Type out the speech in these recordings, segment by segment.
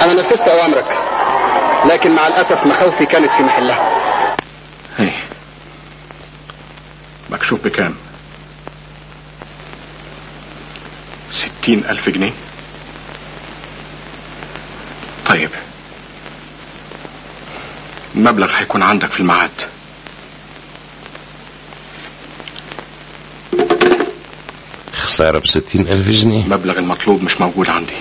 انا نفذت اوامرك لكن مع الاسف مخاوفي كانت في محلها هي مكشوف بكام ستين ألف جنيه طيب المبلغ هيكون عندك في الميعاد خسارة بستين ألف جنيه المبلغ المطلوب مش موجود عندي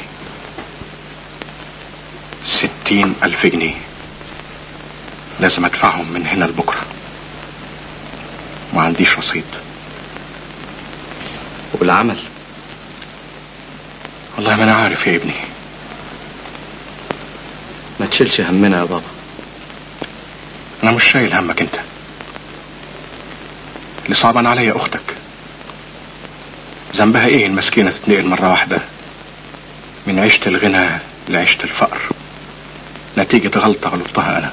ستين ألف جنيه لازم أدفعهم من هنا لبكرة ما عنديش رصيد والعمل والله ما أنا عارف يا ابني ما تشيلش همنا يا بابا أنا مش شايل همك أنت اللي صعبان عليا أختك ذنبها إيه المسكينة تتنقل مرة واحدة من عيشة الغنى لعيشة الفقر نتيجة غلطة غلطتها أنا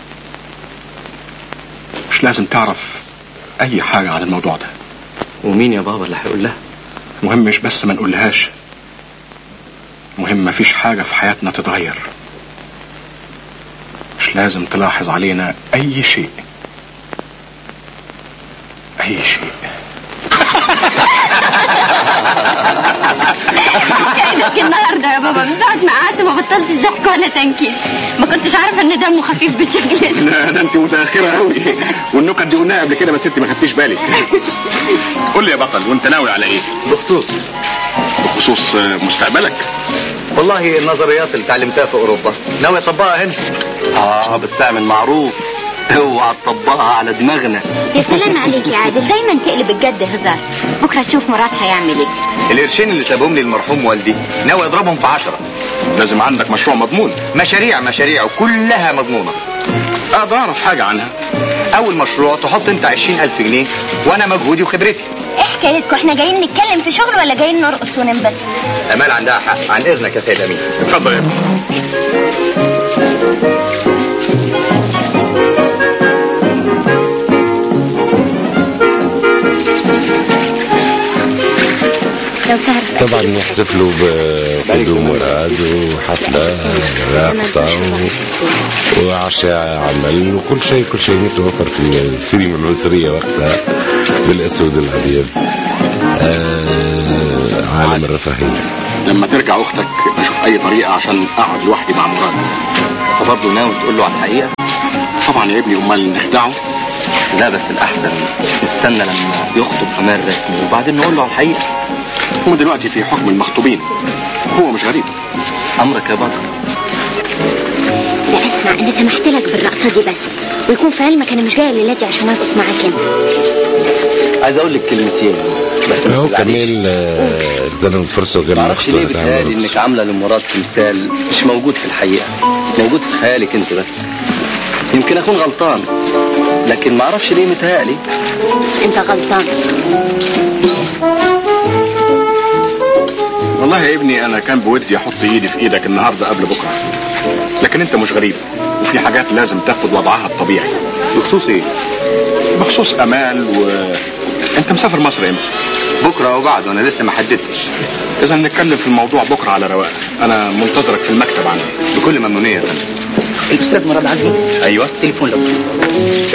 مش لازم تعرف أي حاجة عن الموضوع ده ومين يا بابا اللي هيقول لها مهم مش بس ما نقولهاش مهم مفيش حاجة في حياتنا تتغير مش لازم تلاحظ علينا أي شيء أي شيء كأنك النهارده يا بابا من ساعة ما قعدت ما بطلتش ضحك ولا تنكيل ما كنتش عارفة ان دمه خفيف بالشكل ده لا ده انت متاخره قوي والنكت دي قلناها قبل كده بس انت ما خدتيش بالك قول لي يا بطل وانت ناوي على ايه بخصوص بخصوص مستقبلك والله النظريات اللي اتعلمتها في اوروبا ناوي اطبقها هنا اه بس اعمل معروف اوعى تطبقها على دماغنا يا سلام عليك يا عادل دايما تقلب الجد هزار بكرة تشوف مراد هيعمل ايه القرشين اللي سابهم لي المرحوم والدي ناوي اضربهم في عشرة لازم عندك مشروع مضمون مشاريع مشاريع وكلها مضمونة اقدر اعرف حاجه عنها اول مشروع تحط انت عشرين الف جنيه وانا مجهودي وخبرتي ايه حكايتكم احنا جايين نتكلم في شغل ولا جايين نرقص وننبسط امال عندها حق عن اذنك يا سيد امين اتفضل يا ابني لو تعرف طبعا يحتفلوا بقدوم مراد وحفلة راقصة و- وعشاء عمل وكل شيء كل شيء متوفر في السينما المصرية وقتها بالأسود الأبيض آه عالم الرفاهية لما ترجع اختك اشوف اي طريقه عشان اقعد لوحدي مع مراد فبرضه ناوي تقول له على الحقيقة طبعا يا ابني امال نخدعه لا بس الأحسن نستنى لما يخطب كمان رسمي وبعدين نقول له على الحقيقة هو دلوقتي في حكم المخطوبين هو مش غريب أمرك يا بابا لا اسمع انا سمحت لك بالرقصة دي بس ويكون في علمك انا مش جاية الليلة دي عشان ارقص معاك انت عايز أقول لك كلمتين بس ما هو تزعليش كمال آه، اغتنم الفرصة وقال معرفش ليه لأخته بتهيألي هتعمل انك عامله لمراد تمثال مش موجود في الحقيقه موجود في خيالك انت بس يمكن اكون غلطان لكن معرفش ليه متهيألي انت غلطان والله يا ابني انا كان بودي احط ايدي في ايدك النهارده قبل بكره لكن انت مش غريب وفي حاجات لازم تاخد وضعها الطبيعي بخصوص ايه بخصوص امال و انت مسافر مصر امتى بكره وبعد وانا لسه ما حددتش اذا نتكلم في الموضوع بكره على رواق انا منتظرك في المكتب عندي بكل ممنونيه يا فندم الاستاذ مراد عزمي ايوه تليفون لو سمحت